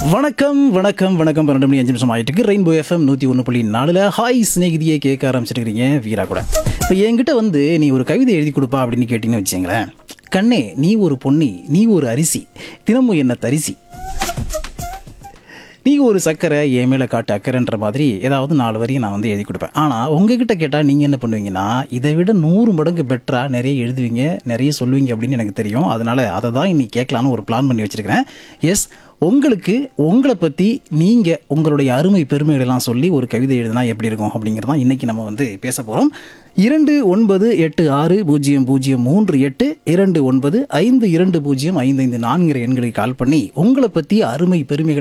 வணக்கம் வணக்கம் வணக்கம் பன்னெண்டு மணி அஞ்சு நிமிஷம் ஆயிட்டு இருக்கு ரெயின்போ எஃப்எம் நூற்றி ஒன்று புள்ளி நாலில் ஹாய் சிநேகிதியை கேட்க ஆரம்பிச்சிருக்கிறீங்க வீரா கூட இப்போ என்கிட்ட வந்து நீ ஒரு கவிதை எழுதி கொடுப்பா அப்படின்னு கேட்டிங்கன்னு வச்சுங்களேன் கண்ணே நீ ஒரு பொன்னி நீ ஒரு அரிசி தினமும் என்ன தரிசி நீ ஒரு சக்கரை என் மேலே காட்டு அக்கறைன்ற மாதிரி ஏதாவது நாலு வரையும் நான் வந்து எழுதி கொடுப்பேன் ஆனால் உங்ககிட்ட கேட்டால் நீங்கள் என்ன பண்ணுவீங்கன்னா இதை விட நூறு மடங்கு பெட்டராக நிறைய எழுதுவீங்க நிறைய சொல்லுவீங்க அப்படின்னு எனக்கு தெரியும் அதனால் அதை தான் இன்னைக்கு கேட்கலான்னு ஒரு பிளான் பண்ணி வச்சுருக்கிறேன் எஸ் உங்களுக்கு உங்களை பற்றி நீங்கள் உங்களுடைய அருமை பெருமைகளெல்லாம் சொல்லி ஒரு கவிதை எழுதினா எப்படி இருக்கும் அப்படிங்கிறது தான் இன்றைக்கி நம்ம வந்து பேச போகிறோம் இரண்டு ஒன்பது எட்டு ஆறு பூஜ்ஜியம் பூஜ்ஜியம் மூன்று எட்டு இரண்டு ஒன்பது ஐந்து இரண்டு பூஜ்ஜியம் ஐந்து ஐந்து நான்கிற எண்களுக்கு கால் பண்ணி உங்களை பற்றி அருமை பெருமைகள்